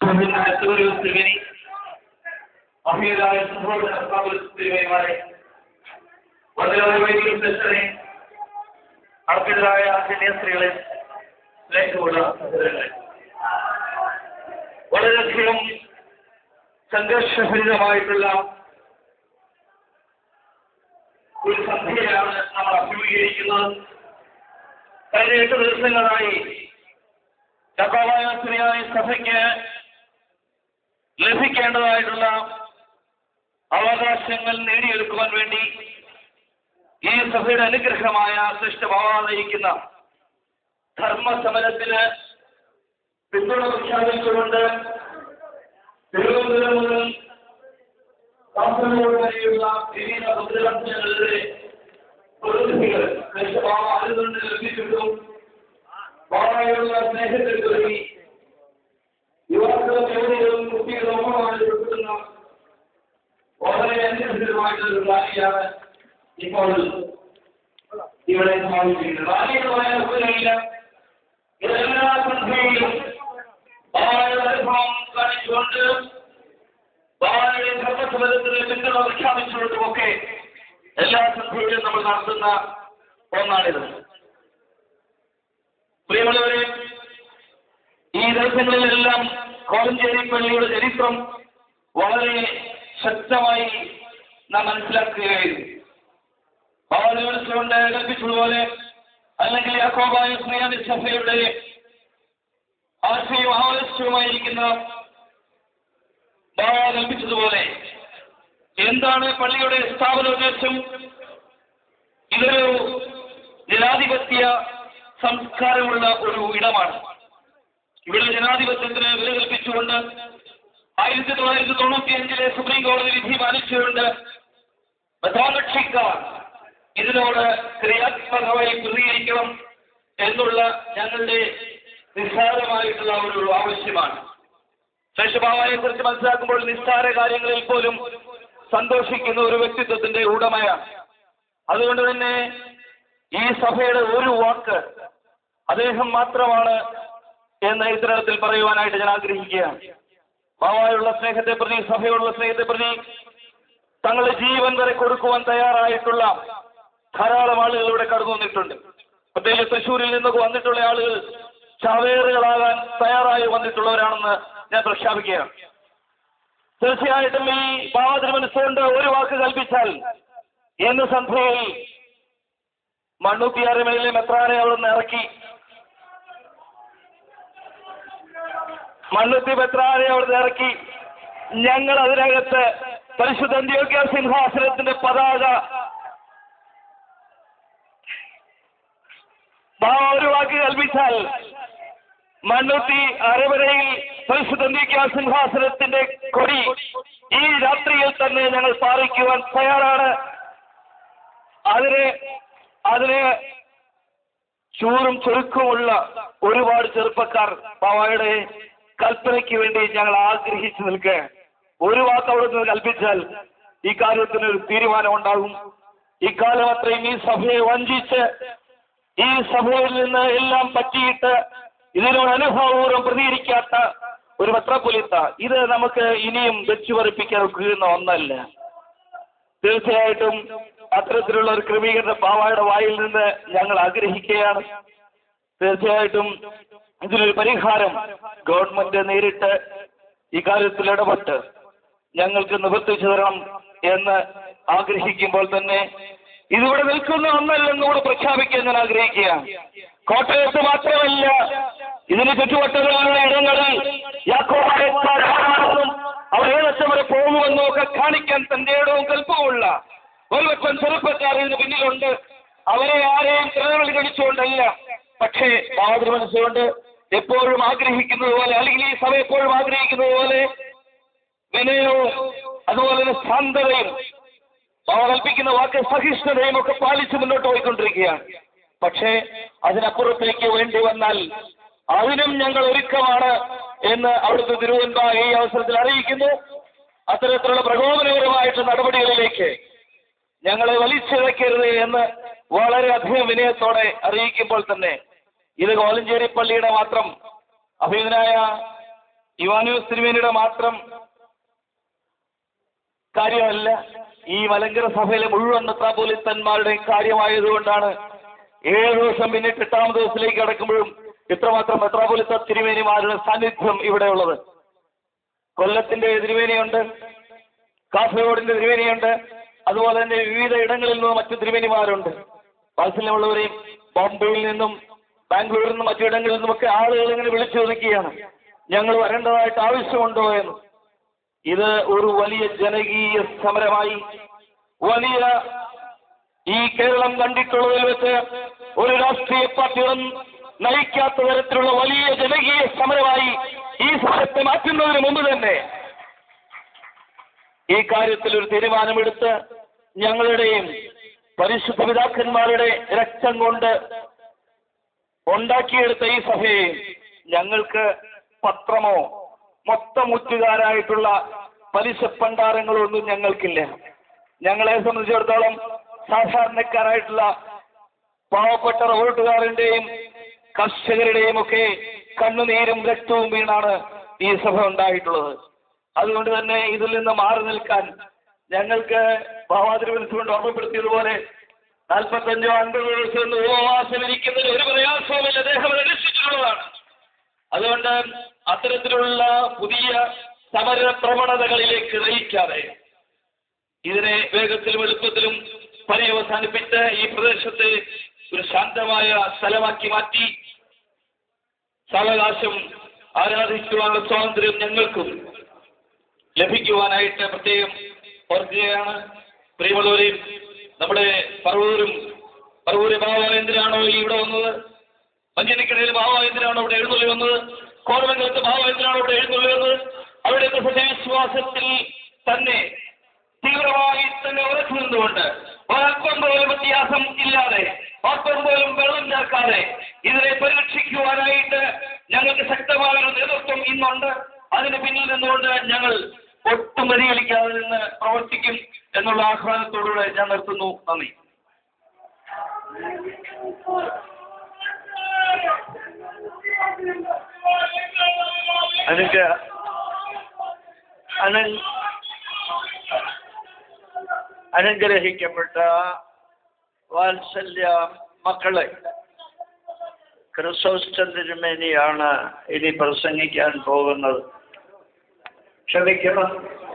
തിരുമേനി അഭിയതായ സഹോദര തിരുമേനിമാരെ വളരെ വൈദിക സെഷനെ അർപ്പിതരായ കന്യാസ്ത്രീകളെ സ്നേഹമുള്ള സഹോദരങ്ങളെ വളരെയധികം സംഘർഷഭരിതമായിട്ടുള്ള ഒരു സന്ധ്യയാണ് നമ്മൾ അഭിമുഖീകരിക്കുന്നത് കഴിഞ്ഞ എട്ട് ദിവസങ്ങളായി ചക്രവായ സ്ത്രീയായ സഭയ്ക്ക് ലഭിക്കേണ്ടതായിട്ടുള്ള അവകാശങ്ങൾ നേടിയെടുക്കുവാൻ വേണ്ടി ഈ സഭയുടെ അനുഗ്രഹമായ സൃഷ്ടഭാവ നയിക്കുന്ന ധർമ്മസമരത്തിന് പിന്തുണ പ്രഖ്യാപിച്ചുകൊണ്ട് തിരുവനന്തപുരം മുതൽ കാസർഗോഡ് വരെയുള്ള വിവിധ മുദ്രാക്ഷരങ്ങളുടെ പ്രതിനിധികൾ സൃഷ്ടഭാവ അനുകൊണ്ട് ലഭിച്ചിട്ടും പാറയുള്ള സ്നേഹത്തിൽ തുടങ്ങി യുവാക്കളും യുവതികളും കുട്ടികളും ഒപ്പമായി ഉൾപ്പെടുന്ന വളരെ അനുസരിതമായിട്ടുള്ള റാലിയാണ് ഇപ്പോൾ ഇവിടെ സമാപിച്ചിരിക്കുന്നത് റാലി എന്ന് പറയാൻ ഒന്നുമില്ല ഇതെല്ലാ സന്ധ്യയിലും ബാലയുടെ അനുഭവം കാണിച്ചുകൊണ്ട് ബാലയുടെ ധർമ്മസമരത്തിന് പിന്തുണ പ്രഖ്യാപിച്ചുകൊണ്ടുമൊക്കെ എല്ലാ സന്ധ്യയിലും നമ്മൾ നടത്തുന്ന ഒന്നാണിത് പ്രിയമുള്ളവരെ ഈ ദിവസങ്ങളിലെല്ലാം കോലഞ്ചേരി പള്ളിയുടെ ചരിത്രം വളരെ ശക്തമായി നാം മനസ്സിലാക്കുകയായിരുന്നു ഭാവനോത്സവം കൽപ്പിച്ചതുപോലെ അല്ലെങ്കിൽ യാക്കോബായ സ്നേഹ സഭയുടെ ആശയവും ആവശ്യവുമായിരിക്കുന്ന ഭാവ കൽപ്പിച്ചതുപോലെ എന്താണ് പള്ളിയുടെ സ്ഥാപനോദ്ദേശം ഇതൊരു ജനാധിപത്യ സംസ്കാരമുള്ള ഒരു ഇടമാണ് ഇവിടെ ജനാധിപത്യത്തിന് വില കൽപ്പിച്ചുകൊണ്ട് ആയിരത്തി തൊള്ളായിരത്തി തൊണ്ണൂറ്റി അഞ്ചിലെ സുപ്രീം കോടതി വിധി പാലിച്ചുകൊണ്ട് പ്രധാനകക്ഷിക്കാർ ഇതിനോട് ക്രിയാത്മകമായി പ്രതികരിക്കണം എന്നുള്ള ഞങ്ങളുടെ നിസ്സാരമായിട്ടുള്ള ഒരു ആവശ്യമാണ് ശേഷഭാവയെ കുറിച്ച് മനസ്സിലാക്കുമ്പോൾ നിസ്സാര കാര്യങ്ങളിൽ പോലും സന്തോഷിക്കുന്ന ഒരു വ്യക്തിത്വത്തിന്റെ ഉടമയാണ് അതുകൊണ്ട് തന്നെ ഈ സഭയുടെ ഒരു വാക്ക് അദ്ദേഹം മാത്രമാണ് എന്ന് ഇത്തരത്തിൽ പറയുവാനായിട്ട് ഞാൻ ആഗ്രഹിക്കുകയാണ് ഭാവായുള്ള സ്നേഹത്തെ പ്രതി സഭയോടുള്ള സ്നേഹത്തെ പ്രതി തങ്ങളുടെ ജീവൻ വരെ കൊടുക്കുവാൻ തയ്യാറായിട്ടുള്ള ധാരാളം ആളുകൾ ഇവിടെ കടന്നു വന്നിട്ടുണ്ട് പ്രത്യേകിച്ച് തൃശ്ശൂരിൽ നിന്നൊക്കെ വന്നിട്ടുള്ള ആളുകൾ ചവേറുകളാകാൻ തയ്യാറായി വന്നിട്ടുള്ളവരാണെന്ന് ഞാൻ പ്രഖ്യാപിക്കുകയാണ് തീർച്ചയായിട്ടും ഈ ഭാവത്തിന് മനസ്സുകൊണ്ട് ഒരു വാക്ക് കൽപ്പിച്ചാൽ എന്ന് സന്ധ്യയിൽ മണ്ണൂത്തിയാറുമേലെ മെത്രാനെ അവിടെ നിന്ന് ഇറക്കി മണ്ണുത്തി മെത്രാനെ അവിടെ നിന്ന് ഇറക്കി ഞങ്ങൾ അതിനകത്ത് പരിശുദ്ധ അന്ത്യോഗ്യ സിംഹാസനത്തിന്റെ പതാക ഭാവ ഒരു വാക്ക് കൽപ്പിച്ചാൽ മണ്ണുത്തി അരവരയിൽ പരിശുദ്ധ അന്ത്യോഗ്യ സിംഹാസനത്തിന്റെ കൊടി ഈ രാത്രിയിൽ തന്നെ ഞങ്ങൾ പാറിക്കുവാൻ തയ്യാറാണ് അതിന് അതിന് ചൂറും ചുരുക്കമുള്ള ഒരുപാട് ചെറുപ്പക്കാർ ബാബായുടെ കൽപ്പനയ്ക്ക് വേണ്ടി ഞങ്ങൾ ആഗ്രഹിച്ചു നിൽക്കുക ഒരു വാക്ക് അവിടെ നിന്ന് കൽപ്പിച്ചാൽ ഈ കാര്യത്തിന് ഒരു തീരുമാനം ഉണ്ടാകും ഇക്കാലം അത്രയും ഈ സഭയെ വഞ്ചിച്ച് ഈ സഭയിൽ നിന്ന് എല്ലാം പറ്റിയിട്ട് ഇതിനോട് അനുഭവപൂർവ്വം പ്രതികരിക്കാത്ത ഒരു പത്രപ്പൊലിത്ത ഇത് നമുക്ക് ഇനിയും വെച്ചു പറപ്പിക്കാൻ ഒക്കുന്ന ഒന്നല്ല തീർച്ചയായിട്ടും അത്തരത്തിലുള്ള ഒരു ക്രമീകരണ പാവായുടെ വായിൽ നിന്ന് ഞങ്ങൾ ആഗ്രഹിക്കുകയാണ് തീർച്ചയായിട്ടും ഇതിനൊരു പരിഹാരം ഗവൺമെന്റ് നേരിട്ട് ഇക്കാര്യത്തിൽ ഇടപെട്ട് ഞങ്ങൾക്ക് നിവർത്തിച്ചു തരണം എന്ന് ആഗ്രഹിക്കുമ്പോൾ തന്നെ ഇതിവിടെ നിൽക്കുന്ന ഒന്നല്ലെന്ന് കൂടെ പ്രഖ്യാപിക്കാൻ ഞാൻ ആഗ്രഹിക്കുകയാണ് കോട്ടയത്ത് മാത്രമല്ല ഇതിന് ചുറ്റുവട്ടങ്ങളിലുള്ള ഇടങ്ങളിൽ യാക്കോബായക്കാരാണെന്നും അവർ ഏതറ്റം വരെ പോകുമെന്നും ഒക്കെ കാണിക്കാൻ തന്റെ ഇടവും കൽപ്പവുമുള്ള ഒരുപറ്റം ചെറുപ്പക്കാർ ഇതിന് പിന്നിലുണ്ട് അവരെ ആരെയും തിരഞ്ഞെടുപ്പ് ഗണിച്ചുകൊണ്ടല്ല പക്ഷേ മാതൃ മനസ്സുകൊണ്ട് എപ്പോഴും ആഗ്രഹിക്കുന്നത് പോലെ അല്ലെങ്കിൽ ഈ സഭ എപ്പോഴും ആഗ്രഹിക്കുന്നത് പോലെ വിനയവും അതുപോലെ തന്നെ ശാന്തതയും അവ കൽപ്പിക്കുന്ന വാക്ക് സഹിഷ്ണുതയും ഒക്കെ പാലിച്ച് മുന്നോട്ട് പോയിക്കൊണ്ടിരിക്കുകയാണ് പക്ഷേ അതിനപ്പുറത്തേക്ക് വേണ്ടി വന്നാൽ അതിനും ഞങ്ങൾ ഒരുക്കമാണ് എന്ന് അവിടുത്തെ തിരുവനന്ത ഈ അവസരത്തിൽ അറിയിക്കുന്നു അത്തരത്തിലുള്ള പ്രകോപനപരമായിട്ട് നടപടികളിലേക്ക് ഞങ്ങളെ വലിച്ചിഴക്കരുത് എന്ന് വളരെയധികം വിനയത്തോടെ അറിയിക്കുമ്പോൾ തന്നെ ഇത് കോലഞ്ചേരി പള്ളിയുടെ മാത്രം അഭിനനായ ഇവാനൂസ് തിരുമേനിയുടെ മാത്രം കാര്യമല്ല ഈ മലങ്കര സഭയിലെ മുഴുവൻ മെത്രാപോലിത്തന്മാരുടെ കാര്യമായതുകൊണ്ടാണ് ഏഴ് ദിവസം പിന്നിട്ട് എട്ടാം ദിവസത്തിലേക്ക് കടക്കുമ്പോഴും ഇത്രമാത്രം മെത്രാപോലിത്ത തിരുമേനിമാരുടെ സാന്നിധ്യം ഇവിടെയുള്ളത് കൊല്ലത്തിന്റെ തിരുമേനിയുണ്ട് കാസർഗോഡിന്റെ തിരുമേനിയുണ്ട് അതുപോലെ തന്നെ വിവിധ ഇടങ്ങളിൽ നിന്നും മറ്റു തിരുമേനിമാരുണ്ട് വാത്സല്യമുള്ളവരെയും ബോംബെയിൽ നിന്നും ബാംഗ്ലൂരിൽ നിന്നും മറ്റു ഇടങ്ങളിൽ നിന്നുമൊക്കെ ആളുകൾ ഇങ്ങനെ വിളിച്ചു ചോദിക്കുകയാണ് ഞങ്ങൾ വരേണ്ടതായിട്ട് ആവശ്യമുണ്ടോ എന്ന് ഇത് ഒരു വലിയ ജനകീയ സമരമായി വലിയ ഈ കേരളം കണ്ടിട്ടുള്ളതിൽ വെച്ച് ഒരു രാഷ്ട്രീയ പാർട്ടികളും നയിക്കാത്ത തരത്തിലുള്ള വലിയ ജനകീയ സമരമായി ഈ സമരത്തെ മാറ്റുന്നതിന് മുമ്പ് തന്നെ ഈ കാര്യത്തിൽ ഒരു തീരുമാനമെടുത്ത് ഞങ്ങളുടെയും പരിശുദ്ധ പിതാക്കന്മാരുടെ രക്തം കൊണ്ട് ഉണ്ടാക്കിയെടുത്ത ഈ സഭയെ ഞങ്ങൾക്ക് പത്രമോ മൊത്തമുറ്റുകാരായിട്ടുള്ള പലിശ പണ്ടാരങ്ങളോ ഒന്നും ഞങ്ങൾക്കില്ല ഞങ്ങളെ സംബന്ധിച്ചിടത്തോളം സാധാരണക്കാരായിട്ടുള്ള പാവപ്പെട്ട റോട്ടുകാരന്റെയും കർഷകരുടെയും ഒക്കെ കണ്ണുനീരും രക്തവും വീണാണ് ഈ സഭ ഉണ്ടായിട്ടുള്ളത് അതുകൊണ്ട് തന്നെ ഇതിൽ നിന്ന് മാറി നിൽക്കാൻ ഞങ്ങൾക്ക് ഭാവാതിരുവനന്തപുരം ഓർമ്മപ്പെടുത്തിയതുപോലെ നാൽപ്പത്തഞ്ചോ അൻപതോ ദിവസം ഒന്ന് ഉപവാസം ഇരിക്കുന്നതിന് ഒരു പ്രയാസവുമില്ല അദ്ദേഹം അത് അനുഷ്ഠിച്ചിട്ടുള്ളതാണ് അതുകൊണ്ട് അത്തരത്തിലുള്ള പുതിയ സമര പ്രവണതകളിലേക്ക് നയിക്കാതെ ഇതിനെ വേഗത്തിലും എളുപ്പത്തിലും പര്യവസാനിപ്പിച്ച് ഈ പ്രദേശത്തെ ഒരു ശാന്തമായ സ്ഥലമാക്കി മാറ്റി സാവകാശം ആരാധിക്കുവാനുള്ള സ്വാതന്ത്ര്യം ഞങ്ങൾക്കും ലഭിക്കുവാനായിട്ട് പ്രത്യേകം ഓർക്കുകയാണ് പ്രിയമുള്ളവരെയും നമ്മുടെ പറവൂരും പറവൂര് ബാബ എന്തിനാണോ ഈ ഇവിടെ വന്നത് മഞ്ചനിക്കടയിൽ ബാബ എന്തിനാണോ ഇവിടെ എഴുന്നള്ളി വന്നത് കോതമംഗലത്ത് ബാബ എന്തിനാണോ ഇവിടെ എഴുന്നള്ളി വന്നത് അവിടുത്തെ സത്യവിശ്വാസത്തിൽ തന്നെ തീവ്രമായി തന്നെ ഉറച്ചു നിന്നുകൊണ്ട് ഒരല്പം പോലും വ്യത്യാസം ഇല്ലാതെ ഒപ്പം പോലും വെള്ളം ചേർക്കാതെ ഇതിനെ പരിരക്ഷിക്കുവാനായിട്ട് ഞങ്ങൾക്ക് ശക്തമായ ഒരു നേതൃത്വം ഇന്നുണ്ട് അതിന് പിന്നിൽ നിന്നുകൊണ്ട് ഞങ്ങൾ ഒട്ടും വ്യതിചലിക്കാതെ നിന്ന് പ്രവർത്തിക്കും എന്നുള്ള ആഹ്വാനത്തോടുകൂടെ ഞാൻ നിർത്തുന്നു നന്ദി അനുജ അന അനുഗ്രഹിക്കപ്പെട്ട വാത്സല്യ മക്കളെ ക്രിസോസ്റ്റൻ തിരുമേനിയാണ് ഇനി പ്രസംഗിക്കാൻ പോകുന്നത് ക്ഷമിക്കണം